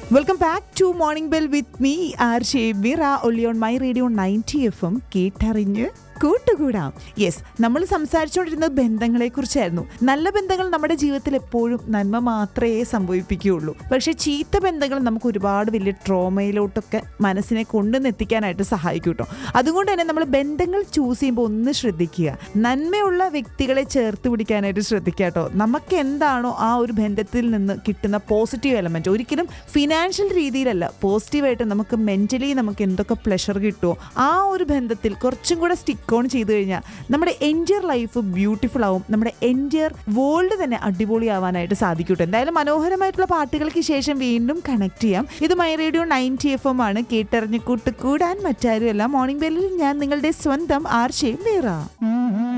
welcome back to morning bell with me R ഷേബിറ ഒല്ലി on my radio ninety F M കേട്ടറിഞ്ഞ് കൂട്ടുകൂടാം yes നമ്മൾ സംസാരിച്ചുകൊണ്ടിരുന്നത് ബന്ധങ്ങളെ കുറിച്ചായിരുന്നു നല്ല ബന്ധങ്ങൾ നമ്മുടെ ജീവിതത്തിൽ എപ്പോഴും നന്മ മാത്രമേ സംഭവിപ്പിക്കുകയുള്ളൂ പക്ഷേ ചീത്ത ബന്ധങ്ങൾ നമുക്ക് ഒരുപാട് വലിയ ട്രോമയിലോട്ടൊക്കെ മനസ്സിനെ കൊണ്ടുവന്നെത്തിക്കാനായിട്ട് സഹായിക്കും കേട്ടോ അതുകൊണ്ട് തന്നെ നമ്മൾ ബന്ധങ്ങൾ ചൂസ് ചെയ്യുമ്പോൾ ഒന്ന് ശ്രദ്ധിക്കുക നന്മയുള്ള വ്യക്തികളെ ചേർത്ത് പിടിക്കാനായിട്ട് ശ്രദ്ധിക്കുക കേട്ടോ നമുക്ക് എന്താണോ ആ ഒരു ബന്ധത്തിൽ നിന്ന് കിട്ടുന്ന പോസിറ്റീവ് എലമെന്റ് ഒരിക്കലും ഫിനാൻഷ്യൽ രീതിയിലല്ല പോസിറ്റീവായിട്ട് നമുക്ക് മെന്റലി നമുക്ക് എന്തൊക്കെ പ്ലഷർ കിട്ടുമോ ആ ഒരു ബന്ധത്തിൽ കുറച്ചും കൂടെ സ്റ്റിക്ക് ഓൺ ചെയ്തു കഴിഞ്ഞാൽ നമ്മുടെ എൻജിയർ ലൈഫ് ബ്യൂട്ടിഫുൾ ആവും നമ്മുടെ എൻജിയർ വേൾഡ് തന്നെ അടിപൊളിയാവാനായിട്ട് സാധിക്കും കേട്ടോ എന്തായാലും മനോഹരമായിട്ടുള്ള പാട്ടുകൾക്ക് ശേഷം വീണ്ടും കണക്ട് ചെയ്യാം ഇത് my radio ninety F M ആണ് കേട്ടറിഞ്ഞ് കൂട്ടുകൂടാൻ മറ്റാരുമല്ല മോർണിംഗ് ബെല്ലിൽ ഞാൻ നിങ്ങളുടെ സ്വന്തം ആർഷയും വേറ